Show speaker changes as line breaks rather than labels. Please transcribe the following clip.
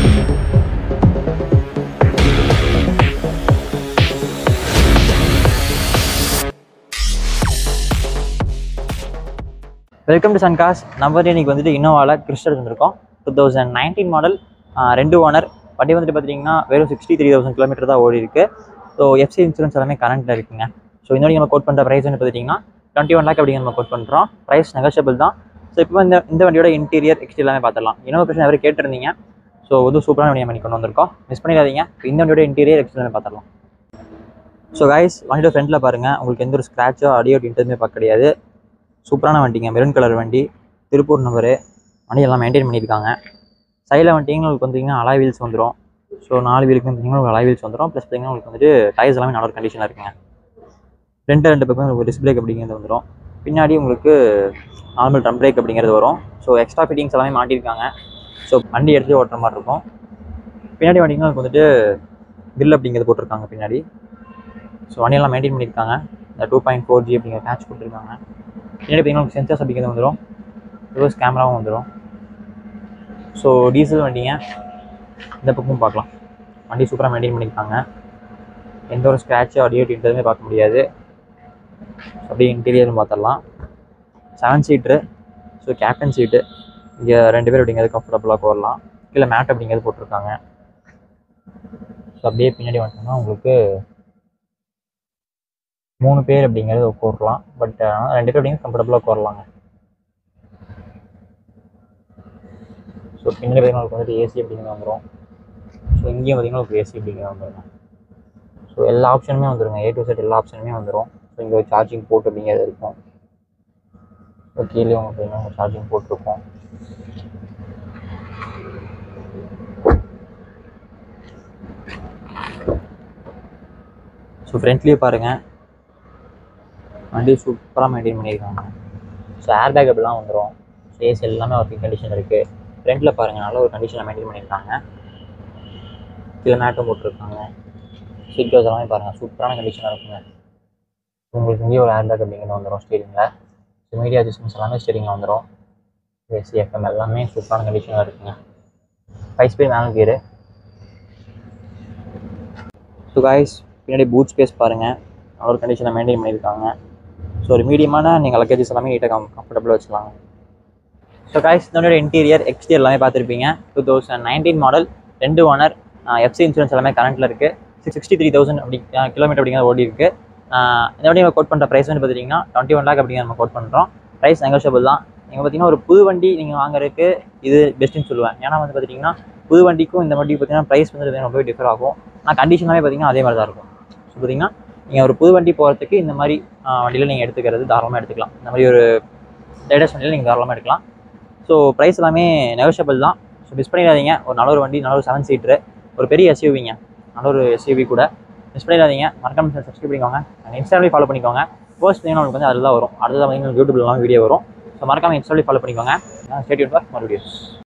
welcome to சன்காஸ் நம்ம வந்து இன்னைக்கு வந்துட்டு இன்னோவாவில் கிறிஸ்டல் வந்திருக்கோம் டூ தௌசண்ட் நைன்டீன் மாடல் ரெண்டு ஓனர் வண்டி வந்துட்டு பார்த்தீங்கன்னா வெறும் சிக்ஸ்டி த்ரீ தௌசண்ட் கிலோமீட்டர் தான் ஓடி இருக்கு ஸோ எஃப்சி இன்சூரன்ஸ் எல்லாமே கரண்ட்டில் இருக்குங்க ஸோ இந்த வண்டி நம்ம கோட் பண்ணுற ப்ரைஸ் வந்து பார்த்தீங்கன்னா டுவெண்ட்டி ஒன் லேக் அப்படிங்க நம்ம கோட் பண்ணுறோம் ப்ரைஸ் நெகோஷியபிள் தான் ஸோ இப்போ இந்த இந்த வண்டியோட இன்டீரியர் எக்ஸ்டி எல்லாமே பார்த்துடலாம் இன்னொரு பிரச்சனை எவரும் கேட்டிருந்தீங்க ஸோ இது சூப்பரான வண்டி பண்ணி கொண்டு வந்திருக்கோம் மிஸ் பண்ணிடாதீங்க இப்ப இந்த வண்டியோட இன்டீரியர் எக்ஸ்டி எல்லாமே பார்த்துடலாம் ஸோ கைஸ் வண்டியோட ஃப்ரண்ட்டில் பாருங்கள் உங்களுக்கு எந்த ஒரு ஸ்க்ராச்சோ அடியோ டின்ட்டுமே பார்க்க கிடையாது சூப்பரான வண்டிங்க மெரூன் கலர் வண்டி திருப்பூர் நம்பரு வண்டி எல்லாம் மெயின்டைன் பண்ணியிருக்காங்க சைடில் வந்துட்டிங்கன்னா உங்களுக்கு பார்த்தீங்கன்னா அலாய் வீல்ஸ் வந்துடும் ஸோ நாலு வீலுக்கு பார்த்தீங்கன்னா உங்களுக்கு அலாய் வீல்ஸ் வந்துடும் ப்ளஸ் பார்த்தீங்கன்னா உங்களுக்கு வந்துட்டு டயர்ஸ் எல்லாமே நல்ல ஒரு கண்டிஷனில் இருக்குங்க ரெண்டு ரெண்டு பக்கம் உங்களுக்கு டிஸ்க் பிரேக் அப்படிங்கிறது வந்துடும் பின்னாடி உங்களுக்கு நார்மல் ட்ரம் பிரேக் அப்படிங்கிறது வரும் ஸோ எக்ஸ்ட்ரா ஃபிட்டிங்ஸ் எல்லாமே மாட்டியிருக்காங்க ஸோ வண்டி எடுத்து ஓட்டுற மாதிரி இருக்கும் பின்னாடி வண்டிங்கன்னா உங்களுக்கு வந்துட்டு கில் அப்படிங்கிறது போட்டிருக்காங்க பின்னாடி ஸோ வண்டியெல்லாம் மெயின்டைன் பண்ணியிருக்காங்க இந்த டூ பாயிண்ட் ஃபோர் ஜி அப்படிங்கிற பேட்ச் கொடுத்துருக்காங்க பின்னாடி பார்த்தீங்கன்னா சென்சார்ஸ் அப்படிங்கிறது வந்துடும் ரிவர்ஸ் கேமராவும் வந்துடும் ஸோ டீசல் வண்டிங்க இந்த பக்கமும் பார்க்கலாம் வண்டி சூப்பராக மெயின்டைன் பண்ணியிருக்காங்க எந்த ஒரு ஸ்க்ராட்சு ஆடியோ எதுவுமே பார்க்க முடியாது அப்படியே இன்டீரியரும் பார்த்துடலாம் seven seater so captain seat இங்கே ரெண்டு பேர் அப்படிங்கிறது கம்ஃபர்டபுளாக போடலாம் கீழே மேட் அப்படிங்கிறது போட்டிருக்காங்க ஸோ அப்படியே பின்னாடி வந்துட்டோம்னா உங்களுக்கு மூணு பேர் அப்படிங்கிறது உட்காரலாம் பட் ரெண்டு பேர் அப்படிங்கிறது கம்ஃபர்டபுளாக உட்காரலாங்க ஸோ பின்னாடி பார்த்தீங்கன்னா உங்களுக்கு வந்துட்டு ஏசி அப்படிங்கிறது வந்துடும் ஸோ இங்கேயும் பார்த்தீங்கன்னா உங்களுக்கு ஏசி அப்படிங்கிறது வந்துருங்க ஸோ எல்லா ஆப்ஷனுமே வந்துருங்க ஏ டு செட் எல்லா ஆப்ஷனுமே வந்துடும் ஸோ இங்கே ஒரு சார்ஜிங் போர்ட் அப்படிங்கிறது இருக்கும் ஸோ கீழே உங்களுக்கு பார்த்தீங்கன்னா சார்ஜிங் போர்ட் இருக்கும் ஸோ ஃப்ரண்ட்லேயே பாருங்கள் வண்டி சூப்பராக மெயின்டைன் பண்ணியிருக்காங்க ஸோ ஏர் பேக் அப்படிலாம் வந்துடும் ஃபேஸ் எல்லாமே ஒர்க்கிங் கண்டிஷன் இருக்குது ஃப்ரண்ட்டில் பாருங்கள் நல்ல ஒரு கண்டிஷனில் மெயின்டைன் பண்ணியிருக்காங்க கீழே மேட்டும் போட்டிருக்காங்க சீட் கவர்ஸ் எல்லாமே பாருங்கள் சூப்பரான கண்டிஷனாக இருக்குங்க உங்களுக்கு இங்கேயே ஒரு ஏர் பேக் அப்படிங்கிறது வந்துடும் ஸ்டீரிங்கில் ஸோ மீடியா அட்ஜஸ்ட்மெண்ட்ஸ் எல்லாமே ஸ்டீரிங்கில் வந்துடும் ஏசி எஃப்எம் எல்லாமே சூப்பரான கண்டிஷனாக இருக்குங்க five speed manual gear so guys பின்னாடி பூட் ஸ்பேஸ் பாருங்கள் நல்ல ஒரு கண்டிஷனை மெயின்டைன் பண்ணியிருக்காங்க ஸோ ஒரு மீடியமான நீங்கள் லக்கேஜஸ் எல்லாமே நீட்டாக கம் கம்ஃபர்டபுளாக வச்சுக்கலாம் ஸோ காய்ஸ் இதோட இன்டீரியர் எக்ஸ்டீரியர் எல்லாமே பார்த்துருப்பீங்க டூ தௌசண்ட் நைன்டீன் மாடல் ரெண்டு ஓனர் எஃப்சி இன்சூரன்ஸ் எல்லாமே கரண்ட்டில் இருக்குது சிக்ஸ் சிக்ஸ்டி த்ரீ தௌசண்ட் அப்படி கிலோமீட்டர் அப்படிங்கிற ஓடி இருக்குது இந்த வண்டி நம்ம கோட் பண்ணுற ப்ரைஸ் வந்து பார்த்தீங்கன்னா டுவெண்ட்டி ஒன் லேக் அப்படிங்கிற நம்ம கோட் பண்ணுறோம் ப்ரைஸ் நெகோஷியபிள் தான் நீங்கள் பார்த்தீங்கன்னா ஒரு புது வண்டி நீங்கள் வாங்குறதுக்கு இது பெஸ்ட்டுன்னு சொல்லுவேன் ஏன்னா வந்து பார்த்தீங்கன்னா புது வண்டிக்கும் இந்த வண்டிக்கு பார்த்தீங்கன்னா ப்ரைஸ் வந்து ரொம்பவே டிஃபர் ஆகும் ஆனால் கண்டிஷனாகவே பார்த்தீங்கன்னா அதே மாதிரி தான் இருக்கும் ஸோ பார்த்தீங்கன்னா நீங்கள் ஒரு புது வண்டி போகிறதுக்கு இந்த மாதிரி வண்டியில் நீங்கள் எடுத்துக்கிறது தாராளமாக எடுத்துக்கலாம் இந்த மாதிரி ஒரு லேட்டஸ்ட் வண்டியில் நீங்கள் தாராளமாக எடுக்கலாம் ஸோ ப்ரைஸ் எல்லாமே நெகோஷியபிள் தான் ஸோ மிஸ் பண்ணிடாதீங்க ஒரு நல்ல ஒரு வண்டி நல்ல ஒரு செவன் சீட்ரு ஒரு பெரிய எஸ்யூவிங்க நல்ல ஒரு எஸ்யூவி கூட மிஸ் பண்ணிடாதீங்க மறக்காம சப்ஸ்கிரைப் பண்ணிக்கோங்க அண்ட் இன்ஸ்டாகிராம் ஃபாலோ பண்ணிக்கோங்க போஸ்ட் பார்த்தீங்கன்னா உங்களுக்கு வந்து அதில் தான் வரும் அடுத்தது பார்த்தீங்கன்னா யூடியூப்லாம் வீடியோ வரும் ஸோ மறக்காம இன்ஸ்டாகிராம் ஃபாலோ பண்ணிக்கோங்க ஸ்டேட்யூன் ஃபார் மறுபடியும்